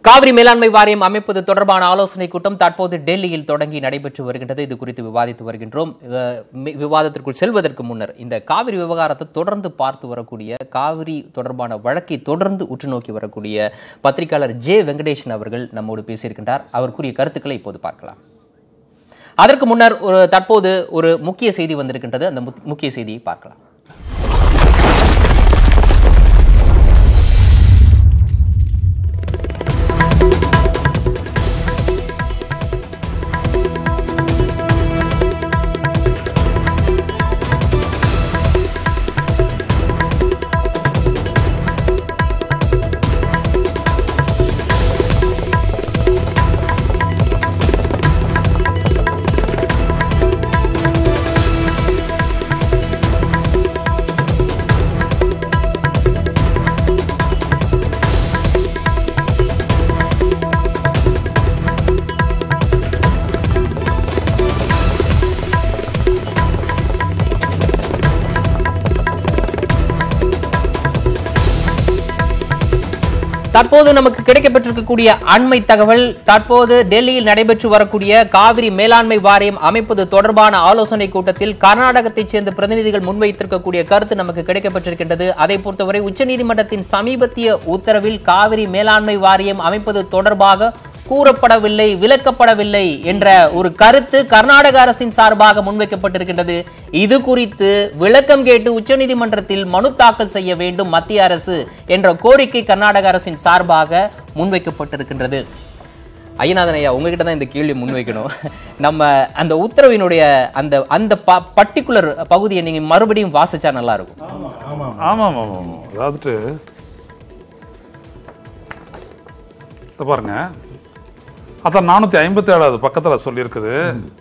காவிரி மேலாண்மை வாரியம் அமைப்பது தொடர்பான ஆலோசனை கூட்டம் தற்போது டெல்லியில் தொடங்கி நடைபெற்று வருகின்றது இது குறித்து விவாதித்து வருகின்றோம் அஹ், மி- விவாதத்திற்குள் செல்வதற்கு முன்னர் இந்த காவிரி விவகாரத்தை தொடர்ந்து பார்த்து வரக்கூடிய காவிரி தொடர்பான வழக்கை தொடர்ந்து உற்று நோக்கி வரக்கூடிய பத்திரிகையாளர் ஜே வெங்கடேசன் அவர்கள் நம்மோடு பேசியிருக்கின்றார் அவர் கூறிய கருத்துக்களை இப்போது பார்க்கலாம் அதற்கு முன்னர் ஒரு தற்போது ஒரு முக்கிய செய்தி வந்திருக்கின்றது அந்த முக்- முக்கிய செய்தியை பார்க்கலாம் தற்போது நமக்கு கிடைக்கப்பட்டிருக்கக்கூடிய அண்மை தகவல் தற்போது டெல்லியில் நடைபெற்று வரக்கூடிய காவிரி மேலாண்மை வாரியம் அமைப்பது தொடர்பான ஆலோசனை கூட்டத்தில் கர்நாடகத்தைச் சேர்ந்த பிரதிநிதிகள் முன்வைத்திருக்கக்கூடிய கருத்து நமக்கு கிடைக்கப்பட்டிருக்கின்றது அதை பொறுத்தவரை உச்சநீதிமன்றத்தின் சமீபத்திய உத்தரவில் காவிரி மேலாண்மை வாரியம் அமைப்பது தொடர்பாக கூறப்படவில்லை விளக்கப்படவில்லை என்ற ஒரு கருத்து கர்நாடக அரசின் சார்பாக முன்வைக்கப்பட்டிருக்கின்றது இது குறித்து விளக்கம் கேட்டு உச்சநீதிமன்றத்தில் மனு தாக்கல் செய்ய வேண்டும் மத்திய அரசு என்ற கோரிக்கை கர்நாடக அரசின் சார்பாக முன்வைக்கப்பட்டிருக்கின்றது ஐயநாதன் ஐயா உங்ககிட்ட தான் இந்த கேள்வி முன்வைக்கணும் நம்ம அந்த உத்தரவினுடைய அந்த அந்த பர்டிகுலர் பகுதியை நீங்க மறுபடியும் வாசிச்சா நல்லா இருக்கும் ஆமாம் ஆமாம் ஆமாம் அதாவது இதை பாருங்க அதான் நானூற்றி ஐம்பத்தி ஏழாவது பக்கத்தில் சொல்லியிருக்குது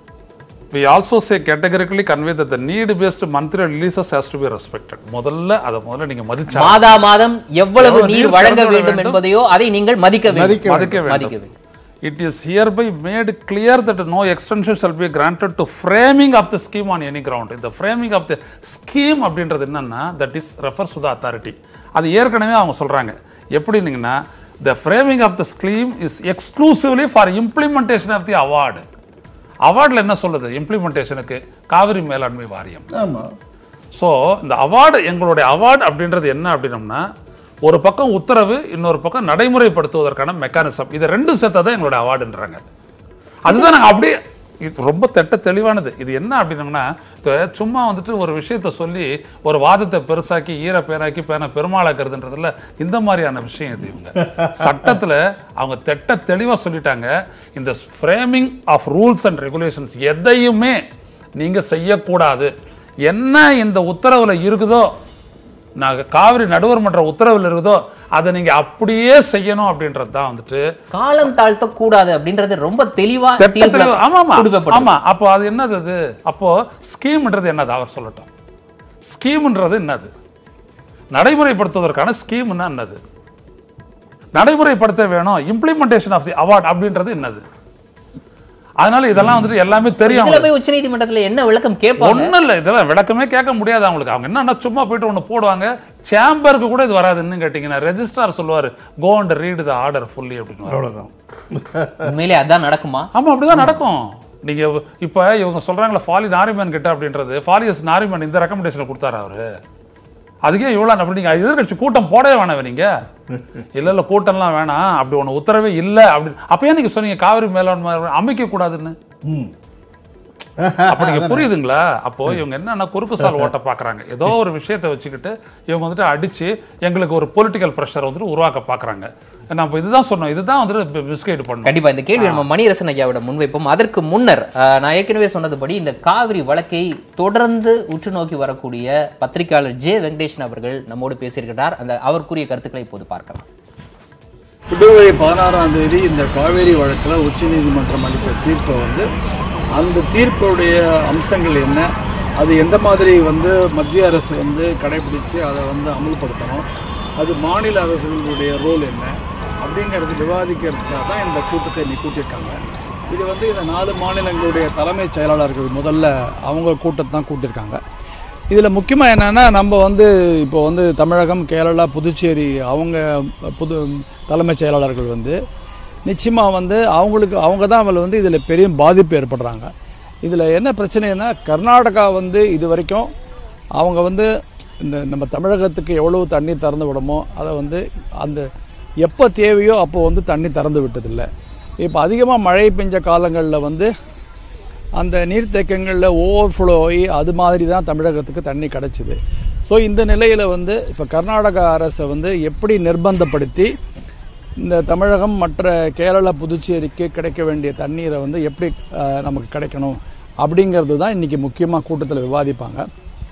we also say categorically convey that the need based monthly releases has to be respected முதல்ல அதை முதல்ல நீங்க மதிச்சா மாதா மாதம் எவ்வளவு எவ்வளவு நீர் நீர் வழங்க திறந்து விட வேண்டும் வேண்டும்? என்பதையோ அதை நீங்கள் மதிக்க வேண்டும் மதிக்க மதிக்க மதிக்க வேண்டும் வேண்டும் it is hereby made clear that no extension shall be granted to framing of the scheme on any ground இந்த ஃப்ரேமிங் ஆஃப் த ஸ்கீம் அப்படின்றது என்னன்னா that is refers to the authority அது ஏற்கனவே அவங்க சொல்றாங்க எப்படின்னீங்கன்னா the framing of the scheme is exclusively for implementation of the award அவார்டில் என்ன சொல்லுது இம்ப்ளிமெண்டேஷனுக்கு காவிரி மேலாண்மை வாரியம் ஆமாம் ஸோ இந்த அவார்டு எங்களுடைய அவார்டு அப்படின்றது என்ன அப்படின்னம்னா ஒரு பக்கம் உத்தரவு இன்னொரு பக்கம் நடைமுறைப்படுத்துவதற்கான மெக்கானிசம் இது ரெண்டும் சேர்த்தா தான் எங்களுடைய அவார்டுன்றாங்க அதுதான் நாங்கள் அப்படியே இது ரொம்ப திட்ட தெளிவானது இது என்ன அப்படின்னம்னா இப்போ சும்மா வந்துட்டு ஒரு விஷயத்த சொல்லி ஒரு வாதத்தை பெருசாக்கி ஈர பேராக்கி பேன பெருமாளாக்குறதுன்றதுல இந்த மாதிரியான விஷயம் இது இவங்க சட்டத்துல அவங்க திட்ட தெளிவா சொல்லிட்டாங்க இந்த framing of rules and regulations எதையுமே நீங்க செய்யக்கூடாது என்ன இந்த உத்தரவுல இருக்குதோ நாங்க காவிரி நடுவர் மன்ற உத்தரவில் இருக்குதோ அதை நீங்க அப்படியே செய்யணும் அப்படின்றது தான் வந்துட்டு காலம் தாழ்த்த கூடாது அப்படின்றது ரொம்ப தெளிவா திட்ட தீர்ப்புல தெளிவா- ஆமா ஆமா குறிப்பிடப்பட்டிருக்கு. ஆமா அப்போ அது என்னது அது அப்போ ஸ்கீம்ன்றது என்னது அவர் சொல்லட்டும் ஸ்கீம்ன்றது என்னது நடைமுறைப்படுத்துவதற்கான ஸ்கீம்னா என்னது நடைமுறைப்படுத்த வேணும் இம்ப்ளிமெண்டேஷன் ஆஃப் தி அவார்ட் அப்படின்றது என்னது அதனால இதெல்லாம் வந்துட்டு எல்லாமே தெரியும் இதுல போய் உச்சநீதிமன்றத்துல என்ன விளக்கம் கேட்பாங்க ஒண்ணும் இல்ல இதெல்லாம் விளக்கமே கேட்க முடியாது அவங்களுக்கு அவங்க என்னன்னா சும்மா போயிட்டு ஒண்ணு போடுவாங்க சேம்பருக்கு கூட இது வராதுன்னு கேட்டீங்கன்னா ரெஜிஸ்ட்ரார் சொல்லுவாரு go and read the order fully அப்படின்னு அவ்வளோதான் உண்மையிலே அதான் நடக்குமா ஆமா அப்படிதான் நடக்கும் நீங்க இப்ப இவங்க சொல்றாங்களே ஃபாலி நாரிமன் கிட்ட அப்படின்றது ஃபாலியஸ் நாரிமன் இந்த ரெக்கமெண்டேஷன் கொடுத்தாரு அவரு அதுக்கே இவ்வளவு அப்படி நீங்க எதிர்கட்சி கூட்டம் போடவே வேணாம் நீங்க இல்ல இல்ல கூட்டம்லாம் வேணாம் அப்படி ஒண்ணு உத்தரவே இல்ல அப்படி அப்பயே நீங்க சொன்னீங்க காவிரி மேலாண்மை அமைக்க கூடாதுன்னு ம் அப்ப நீங்க புரியுதுங்களா அப்போ இவங்க என்னன்னா குறுக்கு சால் ஓட்ட பாக்குறாங்க ஏதோ ஒரு விஷயத்தை வச்சுக்கிட்டு இவங்க வந்துட்டு அடிச்சு எங்களுக்கு ஒரு பொலிட்டிக்கல் ப்ரெஷர் வந்துட்டு உருவாக்க பாக்குறாங்க நம்ம இதுதான் சொன்னோம் இதுதான் வந்துட்டு மிஸ்கைடு பண்ணோம் கண்டிப்பா இந்த கேள்வி நம்ம மணிரசன் ஐயாவிடம் முன்வைப்போம் அதற்கு முன்னர் அஹ், நான் ஏற்கனவே சொன்னதுபடி இந்த காவிரி வழக்கை தொடர்ந்து உற்று நோக்கி வரக்கூடிய பத்திரிகையாளர் ஜே வெங்கடேஷன் அவர்கள் நம்மோடு பேசியிருக்கிறார் அந்த அவர் கூறிய கருத்துக்களை இப்போது பார்க்கலாம் பிப்ரவரி பதினாறாம் தேதி இந்த காவேரி வழக்கில் உச்சநீதிமன்றம் அளித்த தீர்ப்பை வந்து அந்த தீர்ப்புடைய அம்சங்கள் என்ன அது எந்த மாதிரி வந்து மத்திய அரசு வந்து கடைபிடிச்சு அதை வந்து அமல்படுத்தணும் அது மாநில அரசுகளுடைய ரோல் என்ன அப்படிங்கிறது விவாதிக்கிறதுக்காக தான் இந்த கூட்டத்தை இன்னைக்கு கூட்டியிருக்காங்க இது வந்து இந்த நாலு மாநிலங்களுடைய தலைமைச் செயலாளர்கள் முதல்ல அவங்க கூட்டத்தை தான் கூட்டியிருக்காங்க இதில் முக்கியமாக என்னென்னா நம்ம வந்து இப்போ வந்து தமிழகம் கேரளா புதுச்சேரி அவங்க புது தலைமைச் செயலாளர்கள் வந்து நிச்சயமா வந்து அவங்களுக்கு அவங்க தான் அதில் வந்து இதில் பெரிய பாதிப்பு ஏற்படுறாங்க இதில் என்ன பிரச்சனைனா கர்நாடகா வந்து இது வரைக்கும் அவங்க வந்து இந்த நம்ம தமிழகத்துக்கு எவ்வளவு தண்ணி திறந்து விடுமோ அதை வந்து அந்த எப்போ தேவையோ அப்போ வந்து தண்ணி திறந்து விட்டதில்லை இப்போ அதிகமாக மழை பெஞ்ச காலங்களில் வந்து அந்த நீர்த்தேக்கங்களில் ஓவர்ஃப்ளோ ஆகி அது மாதிரி தான் தமிழகத்துக்கு தண்ணி கிடச்சிது ஸோ இந்த நிலையில் வந்து இப்போ கர்நாடகா அரசை வந்து எப்படி நிர்பந்தப்படுத்தி இந்த தமிழகம் மற்ற கேரளா புதுச்சேரிக்கு கிடைக்க வேண்டிய தண்ணீரை வந்து எப்படி அஹ், நமக்கு கிடைக்கணும் அப்படிங்கிறது தான் இன்றைக்கி முக்கியமாக கூட்டத்தில் விவாதிப்பாங்க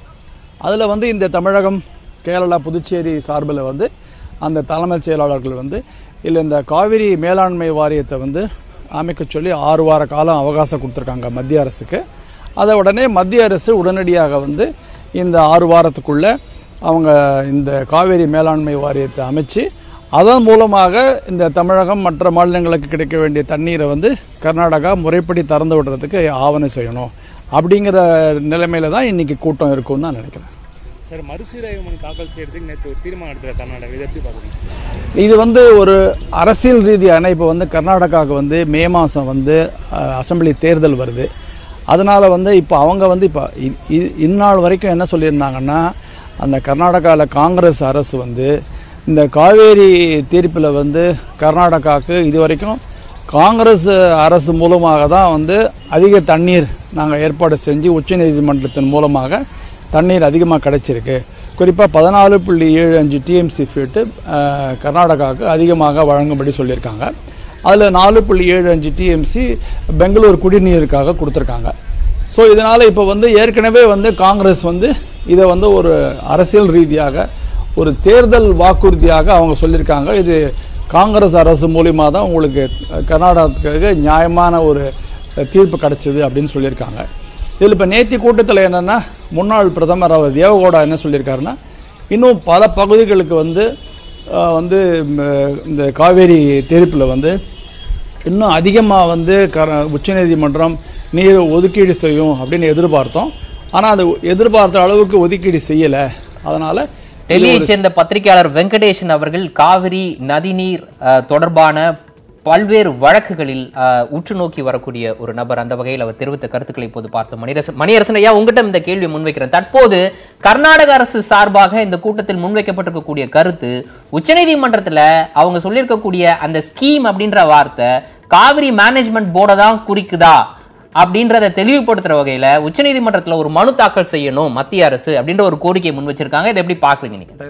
அதில் வந்து இந்த தமிழகம் கேரளா புதுச்சேரி சார்பில் வந்து அந்த தலைமைச் செயலாளர்கள் வந்து இல்லை இந்த காவிரி மேலாண்மை வாரியத்தை வந்து அமைக்க சொல்லி ஆறு வார காலம் அவகாசம் கொடுத்துருக்காங்க மத்திய அரசுக்கு அதை உடனே மத்திய அரசு உடனடியாக வந்து இந்த ஆறு வாரத்துக்குள்ள அவங்க இந்த காவிரி மேலாண்மை வாரியத்தை அமைச்சு அதன் மூலமாக இந்த தமிழகம் மற்ற மாநிலங்களுக்கு கிடைக்க வேண்டிய தண்ணீரை வந்து கர்நாடகா முறைப்படி திறந்து விடுறதுக்கு ஆவணம் செய்யணும் அப்படிங்கிற நிலைமையில தான் இன்னைக்கு கூட்டம் இருக்கும்னு நான் நினைக்கிறேன் சார் மறுசீராய்வு மனு தாக்கல் செய்யறதுக்கு நேற்று ஒரு தீர்மானம் எடுத்துற கர்நாடகா இதை எப்படி பார்க்குறீங்க இது வந்து ஒரு அரசியல் ரீதியான இப்போ வந்து கர்நாடகாவுக்கு வந்து மே மாதம் வந்து அஹ், அசெம்பிளி தேர்தல் வருது அதனால வந்து இப்போ அவங்க வந்து இப்போ இ- இ- இந்நாள் வரைக்கும் என்ன சொல்லியிருந்தாங்கன்னா அந்த கர்நாடகாவில் காங்கிரஸ் அரசு வந்து இந்த காவேரி தீர்ப்பில் வந்து கர்நாடகாவுக்கு இது வரைக்கும் காங்கிரஸ் அரசு மூலமாக தான் வந்து அதிக தண்ணீர் நாங்கள் ஏற்பாடு செஞ்சு உச்சநீதிமன்றத்தின் மூலமாக தண்ணீர் அதிகமாக கிடைச்சிருக்கு குறிப்பாக பதினாலு புள்ளி ஏழு அஞ்சு டிஎம்சி ஃபீட்டு கர்நாடகாவுக்கு அதிகமாக வழங்கும்படி சொல்லியிருக்காங்க அதில் நாலு புள்ளி ஏழு அஞ்சு டிஎம்சி பெங்களூர் குடிநீருக்காக கொடுத்துருக்காங்க ஸோ இதனால் இப்போ வந்து ஏற்கனவே வந்து காங்கிரஸ் வந்து இதை வந்து ஒரு அரசியல் ரீதியாக ஒரு தேர்தல் வாக்குறுதியாக அவங்க சொல்லியிருக்காங்க இது காங்கிரஸ் அரசு மூலிமா தான் உங்களுக்கு கர்நாடகாவுக்கு நியாயமான ஒரு தீர்ப்பு கிடைச்சது அப்படின்னு சொல்லியிருக்காங்க இதில் இப்போ நேத்தி கூட்டத்தில் என்னென்னா முன்னாள் பிரதமர் அவர் தேவகவுடா என்ன சொல்லியிருக்காருன்னா இன்னும் பல பகுதிகளுக்கு வந்து அஹ், வந்து ம், இந்த காவேரி தீர்ப்பில் வந்து இன்னும் அதிகமாக வந்து கர உச்சநீதிமன்றம் நீர் ஒதுக்கீடு செய்யும் அப்படின்னு எதிர்பார்த்தோம் ஆனால் அது எதிர்பார்த்த அளவுக்கு ஒதுக்கீடு செய்யலை அதனால் டெல்லியைச் சேர்ந்த பத்திரிகையாளர் வெங்கடேஷன் அவர்கள் காவிரி நதிநீர் அஹ், தொடர்பான பல்வேறு வழக்குகளில் அஹ், உற்று நோக்கி வரக்கூடிய ஒரு நபர் அந்த வகையில் அவர் தெரிவித்த கருத்துக்களை இப்போது பார்த்தோம் மணிரசன் மணியரசன் ஐயா உங்ககிட்ட இந்த கேள்வியை முன்வைக்கிறேன் தற்போது கர்நாடக அரசு சார்பாக இந்த கூட்டத்தில் முன்வைக்கப்பட்டிருக்கக்கூடிய கருத்து உச்சநீதிமன்றத்துல அவங்க சொல்லியிருக்கக்கூடிய அந்த ஸ்கீம் அப்படின்ற வார்த்தை காவிரி மேனேஜ்மெண்ட் போர்டை தான் குறிக்குதா அப்படின்றத தெளிவுபடுத்துற வகையில உச்சநீதிமன்றத்துல ஒரு மனு தாக்கல் செய்யணும் மத்திய அரசு அப்படின்ற ஒரு கோரிக்கையை முன் வச்சிருக்காங்க இதை எப்படி பாக்குறீங்க நீங்க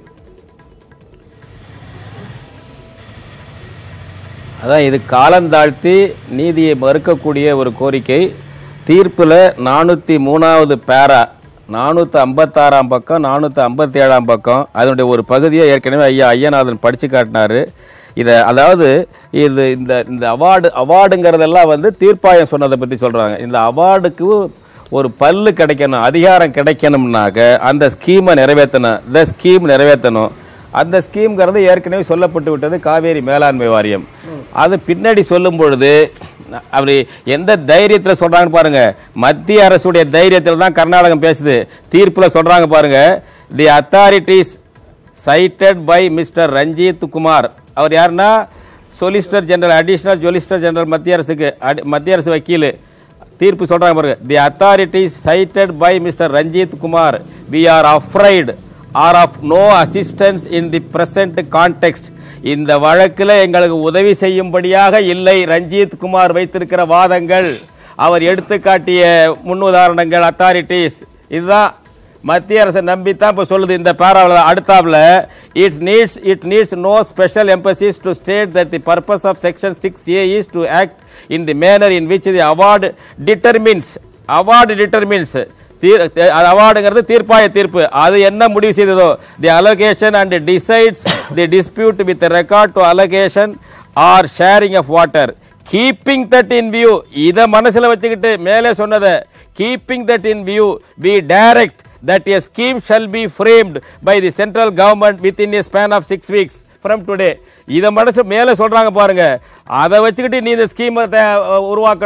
அதான் இது காலந்தாழ்த்தி நீதியை மறுக்கக்கூடிய ஒரு கோரிக்கை தீர்ப்பில் நானூற்றி மூணாவது பேரா நானூற்றி ஐம்பத்தாறாம் பக்கம் நானூற்றி ஐம்பத்தி ஏழாம் பக்கம் அதனுடைய ஒரு பகுதியை ஏற்கனவே ஐயா ஐயநாதன் படித்து காட்டினாரு இதை அதாவது இது இந்த இந்த அவார்டு அவார்டுங்கிறதெல்லாம் வந்து தீர்ப்பாயம் சொன்னதை பற்றி சொல்கிறாங்க இந்த அவார்டுக்கு ஒரு பல்லு கிடைக்கணும் அதிகாரம் கிடைக்கணும்னாக்க அந்த ஸ்கீமை நிறைவேற்றணும் இந்த ஸ்கீம் நிறைவேற்றணும் அந்த ஸ்கீம்ங்கிறது ஏற்கனவே சொல்லப்பட்டு விட்டது காவேரி மேலாண்மை வாரியம் அது பின்னாடி சொல்லும் பொழுது அவர் எந்த தைரியத்தில் சொல்றாங்கன்னு பாருங்க மத்திய அரசுடைய தைரியத்தில் தான் கர்நாடகம் பேசுது தீர்ப்புல சொல்றாங்க பாருங்க the authorities cited by mister Ranjith Kumar அவர் யாருன்னா solicitor general additional solicitor general மத்திய அரசுக்கு அடி- மத்திய அரசு வக்கீல் தீர்ப்பு சொல்றாங்க பாருங்க the authorities cited by mister Ranjith Kumar we are afraid are of no assistance in the present context இந்த வழக்கில் எங்களுக்கு உதவி செய்யும்படியாக இல்லை ரஞ்சித் குமார் வைத்திருக்கிற வாதங்கள் அவர் எடுத்துக்காட்டிய முன்னுதாரணங்கள் அத்தாரிட்டிஸ் இதுதான் மத்திய அரசை நம்பித்தான் இப்போ சொல்லுது இந்த பேராவில் அடுத்தாவில் it's needs it needs no special emphasis to state that the purpose of section six A is to act in the manner in which the award determines award determines தீர் அவார்டுங்கிறது தீர்ப்பாய தீர்ப்பு அது என்ன முடிவு செய்ததோ the allocation and decides the dispute with regard to allocation or sharing of water keeping that in view இதை மனசுல வச்சுக்கிட்டு மேலே சொன்னதை keeping that in view we direct that a scheme shall be framed by the central government within a span of six weeks from today இதை மனசு மேலே சொல்றாங்க பாருங்க அதை வச்சுக்கிட்டு நீ இந்த ஸ்கீமை உருவாக்கணும்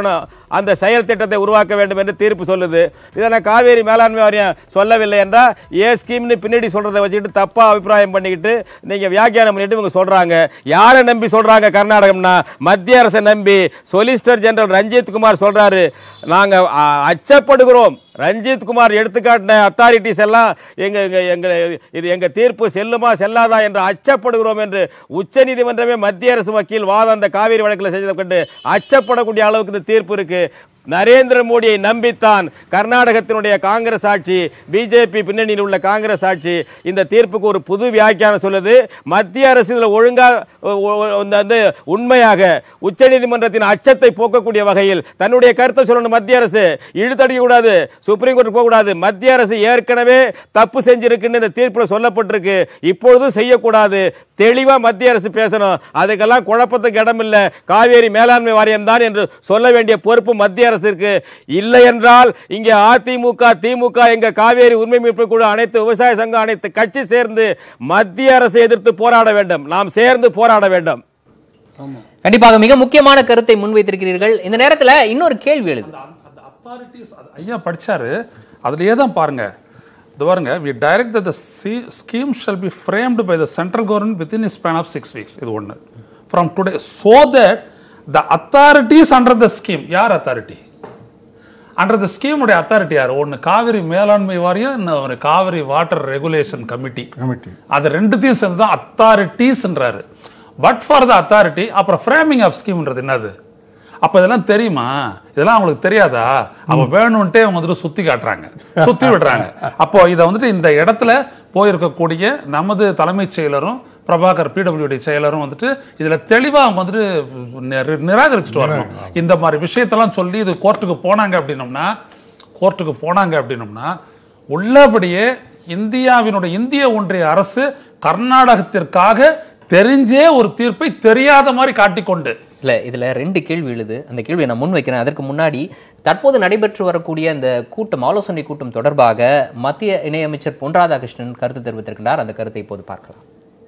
அந்த செயல் திட்டத்தை உருவாக்க வேண்டும் என்று தீர்ப்பு சொல்லுது இதனை காவேரி மேலாண்மை வாரியம் சொல்லவில்லை என்றால் ஏ ஸ்கீம்னு பின்னாடி சொல்றதை வச்சுக்கிட்டு தப்பா அபிப்பிராயம் பண்ணிக்கிட்டு நீங்க வியாக்கியானம் பண்ணிட்டு இவங்க சொல்றாங்க யாரை நம்பி சொல்றாங்க கர்நாடகம்னா மத்திய அரசை நம்பி சொலிசிட்டர் ஜெனரல் ரஞ்சித் குமார் சொல்றாரு நாங்க அ, அச்சப்படுகிறோம் ரஞ்சித் குமார் எடுத்துக்காட்டின அத்தாரிட்டிஸ் எல்லாம் எங்க எங்க எங்க இது எங்க தீர்ப்பு செல்லுமா செல்லாதா என்று அச்சப்படுகிறோம் என்று உச்சநீதிமன்றமே மத்திய அரசு வக்கீல் வாதம் அந்த காவிரி வழக்கில் செஞ்சதை கண்டு அச்சப்படக்கூடிய அளவுக்கு இந்த தீர்ப்பு இருக்கு நரேந்திர மோடியை நம்பித்தான் கர்நாடகத்தினுடைய காங்கிரஸ் ஆட்சி பிஜேபி பின்னணியில் உள்ள காங்கிரஸ் ஆட்சி இந்த தீர்ப்புக்கு ஒரு புது வியாக்கியானம் சொல்லுது மத்திய அரசு இதில் ஒழுங்கா ஒ- ஒ- இந்த வந்து உண்மையாக உச்சநீதிமன்றத்தின் அச்சத்தை போக்கக்கூடிய வகையில் தன்னுடைய கருத்தை சொல்லணும் மத்திய அரசு இழுத்தடிக்க கூடாது சுப்ரீம் கோர்ட் போக கூடாது மத்திய அரசு ஏற்கனவே தப்பு செஞ்சிருக்குன்னு இந்த தீர்ப்புல சொல்லப்பட்டிருக்கு இப்பொழுதும் செய்யக்கூடாது தெளிவா மத்திய அரசு பேசணும் அதுக்கெல்லாம் குழப்பத்துக்கு இடமில்ல காவேரி மேலாண்மை வாரியம் தான் என்று சொல்ல வேண்டிய பொறுப்பு மத்திய அரசு இருக்கு இல்லை என்றால் இங்கே அதிமுக திமுக எங்க காவேரி உரிமை மீட்பு குழு அனைத்து விவசாய சங்கம் அனைத்து கட்சி சேர்ந்து மத்திய அரசை எதிர்த்து போராட வேண்டும் நாம் சேர்ந்து போராட வேண்டும் கண்டிப்பாக மிக முக்கியமான கருத்தை முன்வைத்திருக்கிறீர்கள் இந்த நேரத்துல இன்னொரு கேள்வி எழுது அந்த அத்தாரிட்டிஸ் ஐயா படிச்சாரு அதுலயே தான் பாருங்க இது பாருங்க we direct the scheme shall be framed by the central government within span of six weeks இது ஒன்று from today so that the authorities under the scheme யார் அத்தாரிட்டி அண்டர் த ஸ்கீமுடைய அத்தாரிட்டி யார் ஒன்று காவிரி மேலாண்மை வாரியம் இன்னொரு Cauvery water regulation committee committee அது ரெண்டுத்தையும் சேர்ந்து தான் அத்தாரிட்டிஸ்ன்றாரு பட் ஃபார் த அத்தாரிட்டி அப்புறம் ஃப்ரேமிங் ஆஃப் ஸ்கீம்ன்றது என்னது அப்ப இதெல்லாம் தெரியுமா இதெல்லாம் அவங்களுக்கு தெரியாதா அவ வேணும்ட்டே அவங்க வந்துட்டு சுத்தி காட்டுறாங்க சுத்தி விடுறாங்க அப்போ இதை வந்துட்டு இந்த இடத்துல போயிருக்கக்கூடிய நமது தலைமைச் செயலரும் பிரபாகர் பிடபிள்யூடி செயலரும் வந்துட்டு இதுல தெளிவா அவங்க வந்துட்டு நிர- நிராகரிச்சுட்டு வரணும் இந்த மாதிரி விஷயத்தெல்லாம் சொல்லி இது கோர்ட்டுக்கு போனாங்க அப்படின்னோம்னா கோர்ட்டுக்கு போனாங்க அப்படின்னோம்னா உள்ளபடியே இந்தியாவினுடைய இந்திய ஒன்றிய அரசு கர்நாடகத்திற்காக தெரிஞ்சே ஒரு தீர்ப்பை தெரியாத மாதிரி காட்டிக்கொண்டு இல்ல இதுல ரெண்டு கேள்வி எழுது அந்த கேள்வியை நான் முன்வைக்கிறேன் அதற்கு முன்னாடி தற்போது நடைபெற்று வரக்கூடிய அந்த கூட்டம் ஆலோசனை கூட்டம் தொடர்பாக மத்திய இணையமைச்சர் பொன் ராதாகிருஷ்ணன் கருத்து தெரிவித்திருக்கிறார் அந்த கருத்தை இப்போது பார்க்கலாம்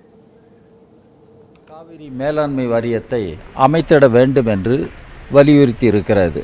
காவிரி மேலாண்மை வாரியத்தை அமைத்திட வேண்டும் என்று வலியுறுத்தி இருக்கிறது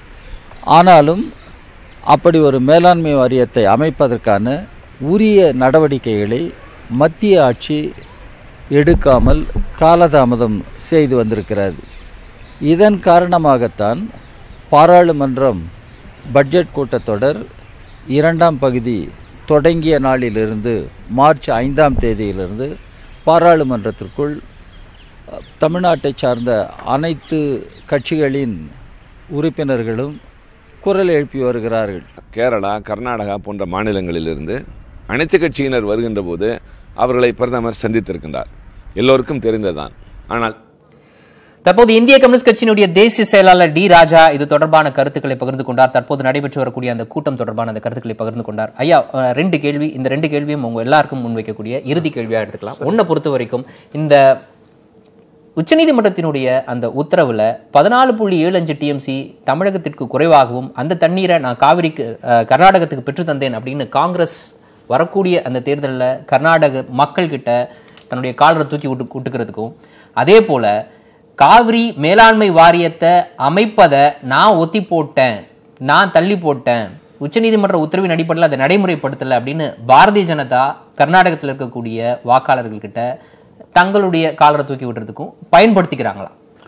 ஆனாலும் அப்படி ஒரு மேலாண்மை வாரியத்தை அமைப்பதற்கான உரிய நடவடிக்கைகளை மத்திய ஆட்சி எடுக்காமல் காலதாமதம் செய்து வந்திருக்கிறது இதன் காரணமாகத்தான் பாராளுமன்றம் பட்ஜெட் கூட்டத்தொடர் இரண்டாம் பகுதி தொடங்கிய நாளிலிருந்து மார்ச் ஐந்தாம் தேதியிலிருந்து பாராளுமன்றத்திற்குள் அஹ், தமிழ்நாட்டைச் சார்ந்த அனைத்து கட்சிகளின் உறுப்பினர்களும் குரல் எழுப்பி வருகிறார்கள் கேரளா கர்நாடகா போன்ற மாநிலங்களிலிருந்து அனைத்து கட்சியினர் வருகின்ற போது அவர்களை பிரதமர் சந்தித்திருக்கின்றார் எல்லோருக்கும் தெரிந்ததுதான் ஆனால் தற்போது இந்திய கம்யூனிஸ்ட் கட்சியினுடைய தேசிய செயலாளர் டி ராஜா இது தொடர்பான கருத்துக்களை பகிர்ந்து கொண்டார் தற்போது நடைபெற்று வரக்கூடிய அந்த கூட்டம் தொடர்பான அந்த கருத்துக்களை பகிர்ந்து கொண்டார் ஐயா அஹ், ரெண்டு கேள்வி இந்த ரெண்டு கேள்வியும் உங்க எல்லாருக்கும் முன்வைக்கக்கூடிய இறுதி கேள்வியா எடுத்துக்கலாம் ஒன்றை பொறுத்த வரைக்கும் இந்த உச்சநீதிமன்றத்தினுடைய அந்த உத்தரவுல பதினாலு புள்ளி ஏழு அஞ்சு டிஎம்சி தமிழகத்திற்கு குறைவாகவும் அந்த தண்ணீரை நான் காவிரிக்கு அஹ், கர்நாடகத்துக்கு பெற்று தந்தேன் அப்படின்னு காங்கிரஸ் வரக்கூடிய அந்த தேர்தலில் கர்நாடக மக்கள்கிட்ட தன்னுடைய காலரை தூக்கி விட்டு விட்டுக்கிறதுக்கும் அதே போல காவிரி மேலாண்மை வாரியத்தை அமைப்பதை நான் ஒத்தி போட்டேன் நான் தள்ளி போட்டேன் உச்சநீதிமன்ற உத்தரவின் அடிப்படையில் அதை நடைமுறைப்படுத்தலை அப்படின்னு பாரதிய ஜனதா கர்நாடகத்தில் இருக்கக்கூடிய வாக்காளர்கள்கிட்ட தங்களுடைய காலரை தூக்கி விடுறதுக்கும் பயன்படுத்திக்கிறாங்களா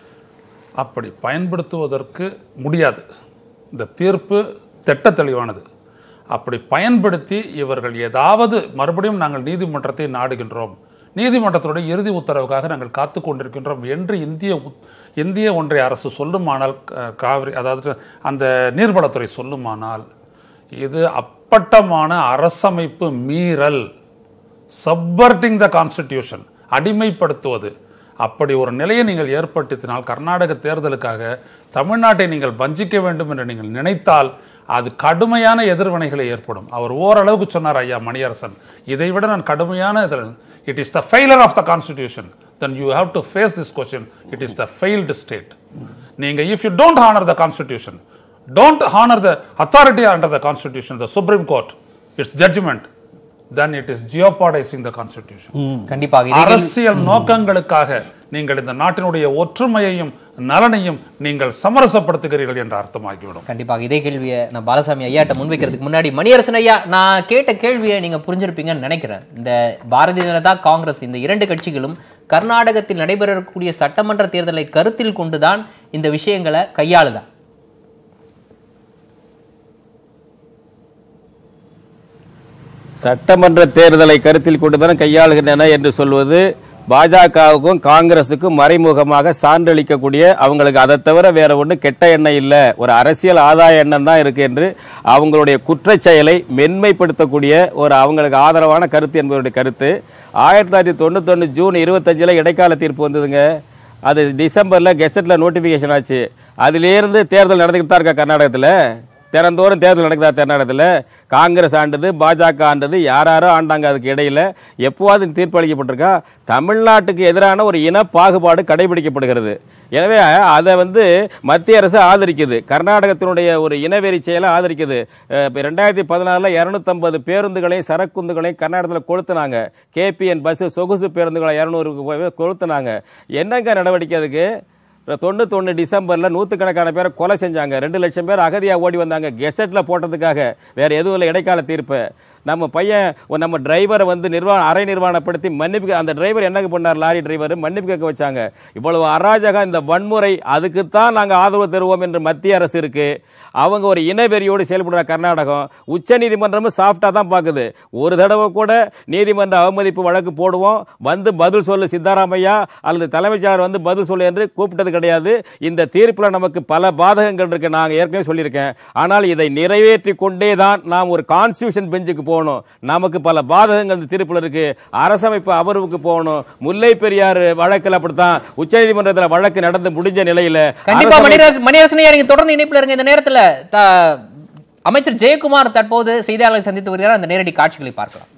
அப்படி பயன்படுத்துவதற்கு முடியாது இந்த தீர்ப்பு திட்ட தெளிவானது அப்படி பயன்படுத்தி இவர்கள் ஏதாவது மறுபடியும் நாங்கள் நீதிமன்றத்தை நாடுகின்றோம் நீதிமன்றத்தினுடைய இறுதி உத்தரவுக்காக நாங்கள் காத்து கொண்டிருக்கின்றோம் என்று இந்திய உத்- இந்திய ஒன்றிய அரசு சொல்லுமானால் க- காவிரி அதாவது அந்த நீர்வளத்துறை சொல்லுமானால் இது அப்பட்டமான அரசமைப்பு மீறல் சப்பர்ட்டிங் த கான்ஸ்டிடியூஷன் அடிமைப்படுத்துவது அப்படி ஒரு நிலையை நீங்கள் ஏற்படுத்தினால் கர்நாடக தேர்தலுக்காக தமிழ்நாட்டை நீங்கள் வஞ்சிக்க வேண்டும் என்று நீங்கள் நினைத்தால் அது கடுமையான எதிர்வினைகளை ஏற்படும் அவர் ஓரளவுக்கு சொன்னார் ஐயா மணியரசன் இதை விட நான் கடுமையான it is the failure of the constitution then you have to face this question it is the failed state நீங்க if you don't honor the constitution don't honor the authority under the constitution the supreme court its judgment then it is jeopardizing the constitution கண்டிப்பாக இதே கேள்வி- அரசியல் நோக்கங்களுக்காக நீங்கள் இந்த நாட்டினுடைய ஒற்றுமையையும் நலனையும் நீங்கள் சமரசப்படுத்துகிறீர்கள் என்று அர்த்தமாகிவிடும் கண்டிப்பாக இதே கேள்வியை நான் பாலசாமி ஐயாட்ட முன்வைக்கிறதுக்கு முன்னாடி மணியரசன் ஐயா நான் கேட்ட கேள்வியை நீங்க புரிஞ்சிருப்பீங்கன்னு நினைக்கிறேன் இந்த பாரதிய ஜனதா காங்கிரஸ் இந்த இரண்டு கட்சிகளும் கர்நாடகத்தில் நடைபெறக்கூடிய சட்டமன்ற தேர்தலை கருத்தில் கொண்டுதான் இந்த விஷயங்களை கையாளுதா சட்டமன்ற தேர்தலை கருத்தில் கொண்டுதான் கையாளுகின்றன என்று சொல்வது பாஜகவுக்கும் காங்கிரசுக்கும் மறைமுகமாக சான்றளிக்கக்கூடிய அவங்களுக்கு அதை தவிர வேற ஒன்றும் கெட்ட எண்ணம் இல்லை ஒரு அரசியல் ஆதாய எண்ணம் தான் இருக்கு என்று அவங்களுடைய குற்றச் செயலை மென்மைப்படுத்தக்கூடிய ஒரு அவங்களுக்கு ஆதரவான கருத்து என்பவருடைய கருத்து ஆயிரத்தி தொள்ளாயிரத்தி தொண்ணூத்தொன்று ஜூன் இருபத்தஞ்சில் இடைக்கால தீர்ப்பு வந்ததுங்க அது டிசம்பரில் கெசட்டில் நோட்டிஃபிகேஷன் ஆச்சு அதிலேருந்து தேர்தல் நடந்துக்கிட்டு தான் இருக்கா கர்நாடகத்தில் தினந்தோறும் தேர்தல் நடக்குதா கர்நாடகத்தில் காங்கிரஸ் ஆண்டது பாஜக ஆண்டது யார் யாரோ ஆண்டாங்க அதுக்கு இடையில எப்போவாது தீர்ப்பு அளிக்கப்பட்டிருக்கா தமிழ்நாட்டுக்கு எதிரான ஒரு இன பாகுபாடு கடைபிடிக்கப்படுகிறது எனவே அதை வந்து மத்திய அரசு ஆதரிக்குது கர்நாடகத்தினுடைய ஒரு இனவெறி செயலை ஆதரிக்குது அஹ் இப்ப ரெண்டாயிரத்தி பதினாறில் இரநூத்தம்பது பேருந்துகளையும் சரக்குந்துகளையும் கர்நாடகத்தில் கொளுத்துனாங்க கேபிஎன் பஸ் சொகுசு பேருந்துகளை இரநூறு கொளுத்துனாங்க என்னங்க நடவடிக்கை அதுக்கு தொண்ணூத்தொன்று டிசம்பரில் நூற்றுக்கணக்கான பேரை கொலை செஞ்சாங்க ரெண்டு லட்சம் பேர் அகதியாக ஓடி வந்தாங்க கெசட்டில் போட்டதுக்காக வேற எதுவும் இல்லை இடைக்கால தீர்ப்பு நம்ம பையன் ஒரு நம்ம டிரைவரை வந்து நிர்வாணம் அரை நிர்வாணப்படுத்தி மன்னிப்பு அந்த டிரைவர் என்ன பண்ணார் லாரி டிரைவர் மன்னிப்பு கேட்க வச்சாங்க இவ்வளவு அராஜகம் இந்த வன்முறை அதுக்குத்தான் நாங்கள் ஆதரவு தருவோம் என்று மத்திய அரசு இருக்கு அவங்க ஒரு இனவெறியோடு செயல்படுற கர்நாடகம் உச்ச நீதிமன்றமும் சாஃப்டாக தான் பார்க்குது ஒரு தடவை கூட நீதிமன்ற அவமதிப்பு வழக்கு போடுவோம் வந்து பதில் சொல்லு சித்தாராமையா அல்லது தலைமைச் செயலர் வந்து பதில் சொல்லு என்று கூப்பிட்டது கிடையாது இந்த தீர்ப்பில் நமக்கு பல பாதகங்கள் இருக்கு நாங்கள் ஏற்கனவே சொல்லியிருக்கேன் ஆனால் இதை நிறைவேற்றி கொண்டே தான் நாம் ஒரு கான்ஸ்டியூஷன் பெஞ்சுக்கு போகணும் நமக்கு பல பாதகங்கள் இந்த தீர்ப்பில் இருக்கு அரசமைப்பு அமர்வுக்கு போகணும் முல்லை பெரியார் வழக்கில் அப்படித்தான் உச்சநீதிமன்றத்தில் வழக்கு நடந்து முடிஞ்ச நிலையில கண்டிப்பா அரசமை- மணியரசன் மணியரசன் ஐயா நீங்க தொடர்ந்து இணைப்புல இருங்க இந்த நேரத்துல த- அமைச்சர் ஜெயக்குமார் தற்போது செய்தியாளர்களை சந்தித்து வருகிறார் அந்த நேரடி காட்சிகளை பார்க்கலாம்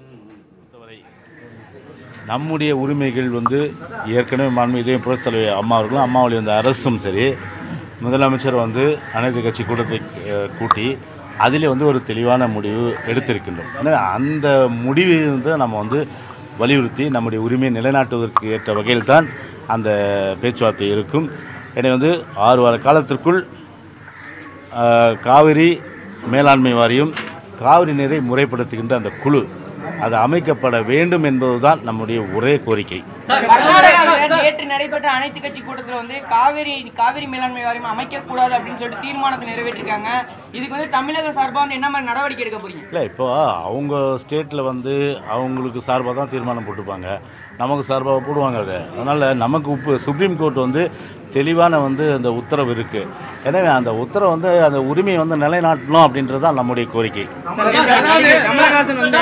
நம்முடைய உரிமைகள் வந்து ஏற்கனவே மாண்பு இதயம் புரட்சித் தலைவர் அம்மா அவர்களும் அம்மாவுடைய அந்த அரசும் சரி முதலமைச்சர் வந்து அனைத்து கட்சி கூட்டத்தை அஹ், கூட்டி அதிலே வந்து ஒரு தெளிவான முடிவு எடுத்திருக்கின்றோம் எனவே அந்த முடிவை வந்து நம்ம வந்து வலியுறுத்தி நம்முடைய உரிமையை நிலைநாட்டுவதற்கு ஏற்ற வகையில் தான் அந்த பேச்சுவார்த்தை இருக்கும் எனவே வந்து ஆறு வார காலத்திற்குள் ஆஹ், காவிரி மேலாண்மை வாரியம் காவிரி நீரை முறைப்படுத்துகின்ற அந்த குழு அது அமைக்கப்பட வேண்டும் என்பதுதான் நம்முடைய ஒரே கோரிக்கை கர்நாடகாவில் நேற்று நடைபெற்ற அனைத்து கட்சி கூட்டத்தில் வந்து காவிரி காவிரி மேலாண்மை வாரியம் அமைக்க கூடாது அப்படின்னு சொல்லிட்டு தீர்மானத்தை நிறைவேற்றிருக்காங்க இதுக்கு வந்து தமிழக சார்பா வந்து என்ன மாதிரி நடவடிக்கை எடுக்க போறீங்க இல்லை இப்போ அவங்க ஸ்டேட்டில் வந்து அவங்களுக்கு சார்பாக தான் தீர்மானம் போட்டுப்பாங்க நமக்கு சார்பாக போடுவாங்க அதை அதனால் நமக்கு உப்பு சுப்ரீம் கோர்ட் வந்து தெளிவான வந்து அந்த உத்தரவு இருக்குது எனவே அந்த உத்தரவு வந்து அந்த உரிமையை வந்து நிலைநாட்டணும் அப்படின்றது தான் நம்முடைய கோரிக்கை கமலஹாசன் வந்து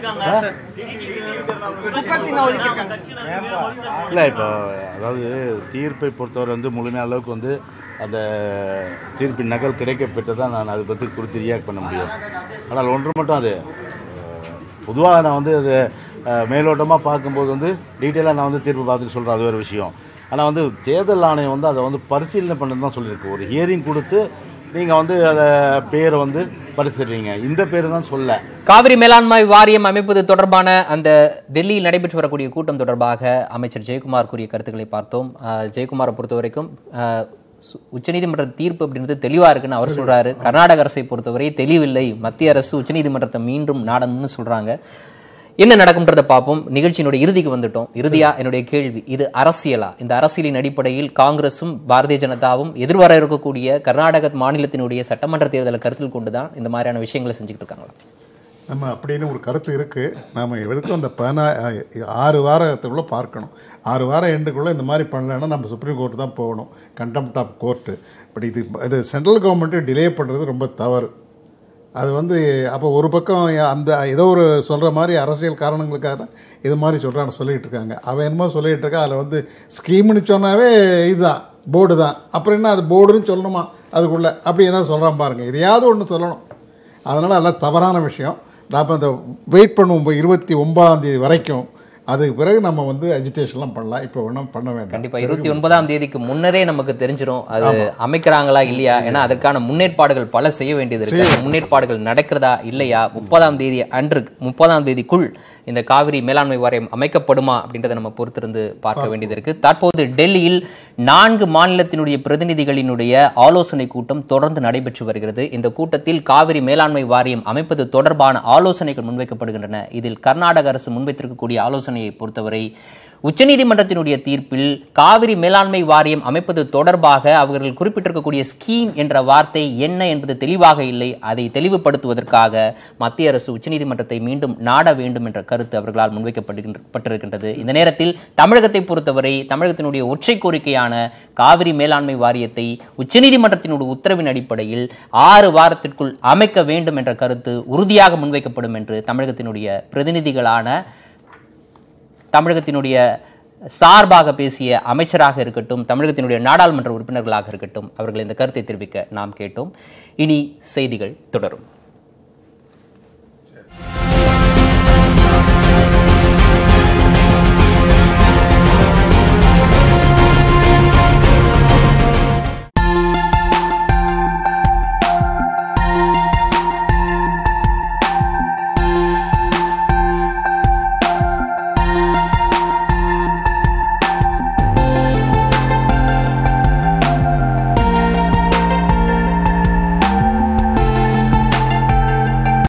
குக்கர் சின்னம் ஒதுக்கியிருக்காங்க இல்லை இப்போ அதாவது தீர்ப்பை பொறுத்தவரை வந்து முழுமையான அளவுக்கு வந்து அந்த தீர்ப்பின் நகல் கிடைக்கப்பட்டு தான் நான் அதை பற்றி குறித்து ரியாக்ட் பண்ண முடியும் ஆனால் ஒன்று மட்டும் அது பொதுவாக நான் வந்து அது மேலோட்டமாக பார்க்கும்போது வந்து டீட்டெயிலாக நான் வந்து தீர்ப்பு பார்த்துட்டு சொல்கிறேன் அது ஒரு விஷயம் ஆனால் வந்து தேர்தல் ஆணையம் வந்து அதை வந்து பரிசீலனை பண்ணது தான் சொல்லியிருக்கு ஒரு ஹியரிங் கொடுத்து நீங்கள் வந்து அதை பேரை வந்து பரிசீலிங்க இந்த பேர் தான் சொல்ல காவிரி மேலாண்மை வாரியம் அமைப்பது தொடர்பான அந்த டெல்லியில் நடைபெற்று வரக்கூடிய கூட்டம் தொடர்பாக அமைச்சர் ஜெயக்குமார் கூறிய கருத்துக்களை பார்த்தோம் அஹ், ஜெயக்குமாரை பொறுத்த வரைக்கும் அஹ், சு- உச்சநீதிமன்ற தீர்ப்பு அப்படின்றது தெளிவா இருக்குன்னு அவர் சொல்றாரு கர்நாடக அரசை பொறுத்தவரை தெளிவில்லை மத்திய அரசு உச்சநீதிமன்றத்தை மீண்டும் நாடணும்னு சொல்றாங்க என்ன நடக்கும்ன்றதை பார்ப்போம் நிகழ்ச்சியினுடைய இறுதிக்கு வந்துட்டோம் இறுதியா என்னுடைய கேள்வி இது அரசியலா இந்த அரசியலின் அடிப்படையில் காங்கிரசும் பாரதிய ஜனதாவும் எதிர்வர இருக்கக்கூடிய கர்நாடக மாநிலத்தினுடைய சட்டமன்ற தேர்தலை கருத்தில் கொண்டுதான் இந்த மாதிரியான விஷயங்களை செஞ்சுக்கிட்டு இருக்காங்களா நம்ம அப்படின்னு ஒரு கருத்து இருக்குது நாம் எதுக்கும் அந்த பதினா ஆறு வாரத்துக்குள்ளே பார்க்கணும் ஆறு வாரம் எண்டுக்குள்ளே இந்த மாதிரி பண்ணலைன்னா நம்ம சுப்ரீம் கோர்ட்டு தான் போகணும் கண்டெம்ட் ஆஃப் கோர்ட்டு பட் இது இது சென்ட்ரல் கவர்மெண்ட்டு டிலே பண்ணுறது ரொம்ப தவறு அது வந்து அப்போ ஒரு பக்கம் அந்த ஏதோ ஒரு சொல்கிற மாதிரி அரசியல் காரணங்களுக்காக தான் இது மாதிரி சொல்கிறான்னு சொல்லிகிட்டு இருக்காங்க அவன் என்னமோ சொல்லிகிட்டு இருக்கா அதில் வந்து ஸ்கீம்னு சொன்னாவே இதுதான் போர்டு தான் அப்புறம் என்ன அது போர்டுன்னு சொல்லணுமா அதுக்குள்ளே அப்படி தான் சொல்கிறான் பாருங்கள் எதையாவது ஒன்று சொல்லணும் அதனால் அதெல்லாம் தவறான விஷயம் நாம் அந்த வெயிட் பண்ணுவோம் இப்போ இருபத்தி ஒன்பதாம் தேதி வரைக்கும் அதுக்கு பிறகு நம்ம வந்து அஜிடேஷன்லாம் பண்ணலாம் இப்போ ஒன்றும் பண்ண வேண்டாம் கண்டிப்பா இருபத்தி ஒன்பதாம் தேதிக்கு முன்னரே நமக்கு தெரிஞ்சிரும் அது அமைக்கிறாங்களா இல்லையா ஏன்னா அதற்கான முன்னேற்பாடுகள் பல செய்ய வேண்டியது இருக்கு அந்த முன்னேற்பாடுகள் நடக்கிறதா இல்லையா முப்பதாம் தேதி அன்று முப்பதாம் தேதிக்குள் இந்த காவிரி மேலாண்மை வாரியம் அமைக்கப்படுமா அப்படின்றத நம்ம பொறுத்திருந்து பார்க்க வேண்டியது இருக்கு தற்போது டெல்லியில் நான்கு மாநிலத்தினுடைய பிரதிநிதிகளினுடைய ஆலோசனை கூட்டம் தொடர்ந்து நடைபெற்று வருகிறது இந்த கூட்டத்தில் காவிரி மேலாண்மை வாரியம் அமைப்பது தொடர்பான ஆலோசனைகள் முன்வைக்கப்படுகின்றன இதில் கர்நாடக அரசு முன்வைத்திருக்கக்கூடிய ஆலோசனையை பொறுத்தவரை உச்சநீதிமன்றத்தினுடைய தீர்ப்பில் காவிரி மேலாண்மை வாரியம் அமைப்பது தொடர்பாக அவர்கள் குறிப்பிட்டிருக்கக்கூடிய ஸ்கீம் என்ற வார்த்தை என்ன என்பது தெளிவாக இல்லை அதை தெளிவுபடுத்துவதற்காக மத்திய அரசு உச்சநீதிமன்றத்தை மீண்டும் நாட வேண்டும் என்ற கருத்து அவர்களால் முன்வைக்கப்பட்டிருக்கின்றது இந்த நேரத்தில் தமிழகத்தை பொறுத்தவரை தமிழகத்தினுடைய ஒற்றை கோரிக்கையான காவிரி மேலாண்மை வாரியத்தை உச்சநீதிமன்றத்தினுடைய உத்தரவின் அடிப்படையில் ஆறு வாரத்திற்குள் அமைக்க வேண்டும் என்ற கருத்து உறுதியாக முன்வைக்கப்படும் என்று தமிழகத்தினுடைய பிரதிநிதிகளான தமிழகத்தினுடைய சார்பாக பேசிய அமைச்சராக இருக்கட்டும் தமிழகத்தினுடைய நாடாளுமன்ற உறுப்பினர்களாக இருக்கட்டும் அவர்கள் இந்த கருத்தை தெரிவிக்க நாம் கேட்டோம் இனி செய்திகள் தொடரும்